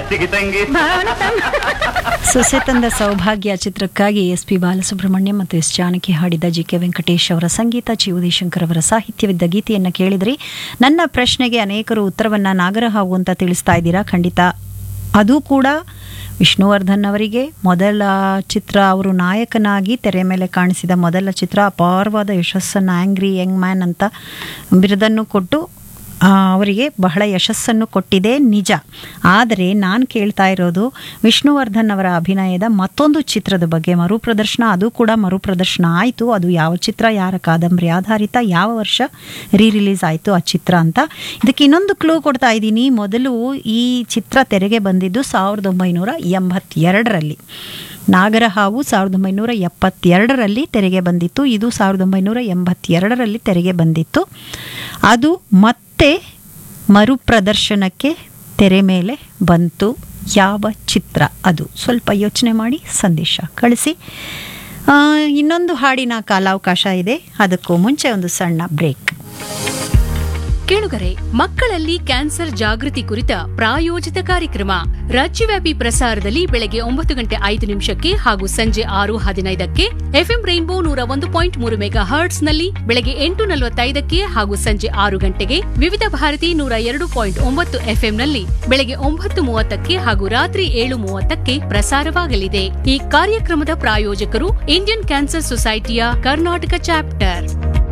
ಸಿಗಿ ತಂಗಿ ಸೊಸೆ ತಂದ ಸೌಭಾಗ್ಯ ಚಿತ್ರಕ್ಕಾಗಿ ಎಸ್ ಪಿ ಬಾಲಸುಬ್ರಹ್ಮಣ್ಯ ಮತ್ತು ಎಸ್ ಜಾನಕಿ ಹಾಡಿದ ಜಿ ಕೆ ವೆಂಕಟೇಶ್ ಅವರ ಸಂಗೀತ ಚಿ ಉದಯಶಂಕರ್ ಅವರ ಸಾಹಿತ್ಯವಿದ್ದ ಗೀತೆಯನ್ನು ಕೇಳಿದ್ರಿ ನನ್ನ ಪ್ರಶ್ನೆಗೆ ಅನೇಕರು ಉತ್ತರವನ್ನ ನಾಗರಹಾವು ಅಂತ ತಿಳಿಸ್ತಾ ಇದ್ದೀರಾ ಖಂಡಿತ ಅದು ಕೂಡ ವಿಷ್ಣುವರ್ಧನ್ ಅವರಿಗೆ ಮೊದಲ ಚಿತ್ರ ಅವರು ನಾಯಕನಾಗಿ ತೆರೆ ಮೇಲೆ ಕಾಣಿಸಿದ ಮೊದಲ ಚಿತ್ರ ಅಪಾರವಾದ ಯಶಸ್ಸನ್ನು ಆಂಗ್ರಿ ಯಂಗ್ ಮ್ಯಾನ್ ಅಂತ ಬಿರುದನ್ನು ಕೊಟ್ಟು ಆ, ಅವರಿಗೆ ಬಹಳ ಯಶಸ್ಸನ್ನು ಕೊಟ್ಟಿದೆ ನಿಜ ಆದರೆ ನಾನು ಕೇಳ್ತಾ ಇರೋದು ವಿಷ್ಣುವರ್ಧನ್ ಅವರ ಅಭಿನಯದ ಮತ್ತೊಂದು ಚಿತ್ರದ ಬಗ್ಗೆ ಮರುಪ್ರದರ್ಶನ ಅದು ಕೂಡ ಮರುಪ್ರದರ್ಶನ ಆಯಿತು ಅದು ಯಾವ ಚಿತ್ರ ಯಾರ ಕಾದಂಬರಿ ಆಧಾರಿತ ಯಾವ ವರ್ಷ ರೀ ರಿಲೀಸ್ ಆಯಿತು ಆ ಚಿತ್ರ ಅಂತ ಇದಕ್ಕೆ ಇನ್ನೊಂದು ಕ್ಲೂ ಕೊಡ್ತಾ ಇದ್ದೀನಿ ಮೊದಲು ಈ ಚಿತ್ರ ತೆರೆಗೆ ಬಂದಿದ್ದು ಸಾವಿರದ ಒಂಬೈನೂರ ಎಂಬತ್ತೆರಡರಲ್ಲಿ ನಾಗರಹಾವು ಸಾವಿರದ ಒಂಬೈನೂರ ಎಪ್ಪತ್ತೆರಡರಲ್ಲಿ ತೆರೆಗೆ ಬಂದಿತ್ತು ಇದು ಸಾವಿರದ ಒಂಬೈನೂರ ಎಂಬತ್ತೆರಡರಲ್ಲಿ ತೆರೆಗೆ ಬಂದಿತ್ತು ಅದು ಮತ್ತೆ ಮರುಪ್ರದರ್ಶನಕ್ಕೆ ತೆರೆ ಮೇಲೆ ಬಂತು ಯಾವ ಚಿತ್ರ ಅದು ಸ್ವಲ್ಪ ಯೋಚನೆ ಮಾಡಿ ಸಂದೇಶ ಕಳಿಸಿ ಆ, ಇನ್ನೊಂದು ಹಾಡಿನ ಕಾಲಾವಕಾಶ ಇದೆ ಅದಕ್ಕೂ ಮುಂಚೆ ಒಂದು ಸಣ್ಣ ಬ್ರೇಕ್ ಕೇಳುಗರೆ ಮಕ್ಕಳಲ್ಲಿ ಕ್ಯಾನ್ಸರ್ ಜಾಗೃತಿ ಕುರಿತ ಪ್ರಾಯೋಜಿತ ಕಾರ್ಯಕ್ರಮ ರಾಜ್ಯವ್ಯಾಪಿ ಪ್ರಸಾರದಲ್ಲಿ ಬೆಳಗ್ಗೆ ಒಂಬತ್ತು ಗಂಟೆ ಐದು ನಿಮಿಷಕ್ಕೆ ಹಾಗೂ ಸಂಜೆ ಆರು ಹದಿನೈದಕ್ಕೆ ಎಫ್ಎಂ ರೈನ್ಬೋ ನೂರ ಒಂದು ಪಾಯಿಂಟ್ ಮೂರು ಮೆಗಾ ಹರ್ಟ್ಸ್ ನಲ್ಲಿ ಬೆಳಗ್ಗೆ ಎಂಟು ನಲವತ್ತೈದಕ್ಕೆ ಹಾಗೂ ಸಂಜೆ ಆರು ಗಂಟೆಗೆ ವಿವಿಧ ಭಾರತಿ ನೂರ ಎರಡು ಪಾಯಿಂಟ್ ಒಂಬತ್ತು ಎಫ್ಎಂ ನಲ್ಲಿ ಬೆಳಗ್ಗೆ ಒಂಬತ್ತು ಮೂವತ್ತಕ್ಕೆ ಹಾಗೂ ರಾತ್ರಿ ಏಳು ಮೂವತ್ತಕ್ಕೆ ಪ್ರಸಾರವಾಗಲಿದೆ ಈ ಕಾರ್ಯಕ್ರಮದ ಪ್ರಾಯೋಜಕರು ಇಂಡಿಯನ್ ಕ್ಯಾನ್ಸರ್ ಸೊಸೈಟಿಯ ಕರ್ನಾಟಕ ಚಾಪ್ಟರ್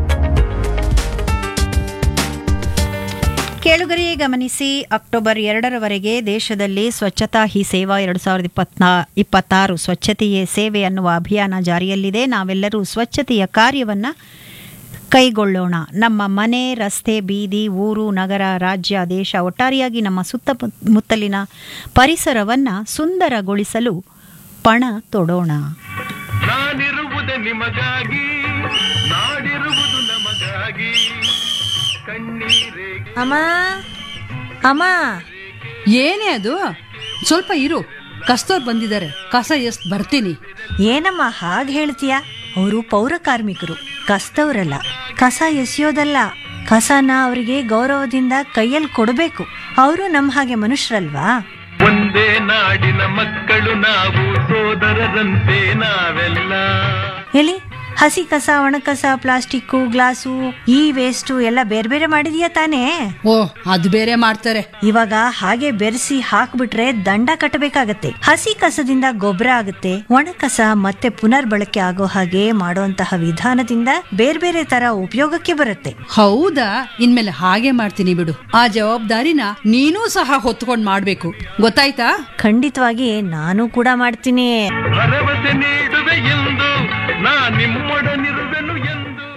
ಕೇಳುಗರಿಗೆ ಗಮನಿಸಿ ಅಕ್ಟೋಬರ್ ಎರಡರವರೆಗೆ ದೇಶದಲ್ಲಿ ಸ್ವಚ್ಛತಾ ಹಿ ಸೇವಾ ಎರಡು ಸಾವಿರದ ಇಪ್ಪತ್ನಾ ಇಪ್ಪತ್ತಾರು ಸ್ವಚ್ಛತೆಯೇ ಸೇವೆ ಅನ್ನುವ ಅಭಿಯಾನ ಜಾರಿಯಲ್ಲಿದೆ ನಾವೆಲ್ಲರೂ ಸ್ವಚ್ಛತೆಯ ಕಾರ್ಯವನ್ನು ಕೈಗೊಳ್ಳೋಣ ನಮ್ಮ ಮನೆ ರಸ್ತೆ ಬೀದಿ ಊರು ನಗರ ರಾಜ್ಯ ದೇಶ ಒಟ್ಟಾರೆಯಾಗಿ ನಮ್ಮ ಸುತ್ತಮುತ್ತಲಿನ ಪರಿಸರವನ್ನು ಸುಂದರಗೊಳಿಸಲು ಪಣ ತೊಡೋಣ ನಾನಿರುವುದೇ ನಿಮಗಾಗಿ ನಾಡಿರುವುದು ನಮಗಾಗಿ ಕಣ್ಣೀರೇ ಅಮ್ಮ ಅಮ್ಮ ಏನೇ ಅದು ಸ್ವಲ್ಪ ಇರು ಕಸ್ತೋರ್ ಬಂದಿದ್ದಾರೆ ಕಸ ಎಷ್ಟ್ ಬರ್ತೀನಿ ಏನಮ್ಮ ಹಾಗೆ ಹೇಳ್ತೀಯ ಅವರು ಪೌರ ಕಾರ್ಮಿಕರು ಕಸ್ತವ್ರಲ್ಲ ಕಸ ಎಸೆಯೋದಲ್ಲ ಕಸನ ಅವರಿಗೆ ಗೌರವದಿಂದ ಕೈಯಲ್ಲಿ ಕೊಡಬೇಕು ಅವರು ನಮ್ಮ ಹಾಗೆ ಮನುಷ್ಯರಲ್ವಾ ಒಂದೇ ನಾಡಿನ ಮಕ್ಕಳು ನಾವು ಸೋದರರಂತೆ ನಾವೆಲ್ಲ ಎಲ್ಲಿ ಹಸಿ ಕಸ ಒಣ ಕಸ ಪ್ಲಾಸ್ಟಿಕ್ಕು ಗ್ಲಾಸು ಈ ವೇಸ್ಟು ಎಲ್ಲ ಬೇರೆ ಬೇರೆ ಮಾಡಿದೀಯಾ ತಾನೇ ಓ ಅದು ಬೇರೆ ಮಾಡ್ತಾರೆ ಇವಾಗ ಹಾಗೆ ಬೆರೆಸಿ ಹಾಕ್ಬಿಟ್ರೆ ದಂಡ ಕಟ್ಟಬೇಕಾಗತ್ತೆ ಹಸಿ ಕಸದಿಂದ ಗೊಬ್ಬರ ಆಗುತ್ತೆ ಒಣ ಕಸ ಮತ್ತೆ ಪುನರ್ಬಳಕೆ ಆಗೋ ಹಾಗೆ ಮಾಡುವಂತಹ ವಿಧಾನದಿಂದ ಬೇರೆ ಬೇರೆ ತರ ಉಪಯೋಗಕ್ಕೆ ಬರುತ್ತೆ ಹೌದಾ ಇನ್ಮೇಲೆ ಹಾಗೆ ಮಾಡ್ತೀನಿ ಬಿಡು ಆ ಜವಾಬ್ದಾರಿನ ನೀನೂ ಸಹ ಹೊತ್ಕೊಂಡ್ ಮಾಡ್ಬೇಕು ಗೊತ್ತಾಯ್ತಾ ಖಂಡಿತವಾಗಿ ನಾನು ಕೂಡ ಮಾಡ್ತೀನಿ ಭರವಸೆ ನೀಡುವೆ ಎಂದು ನಾ ನಿಮ್ಮೊಡನಿರುವೆನು ಎಂದು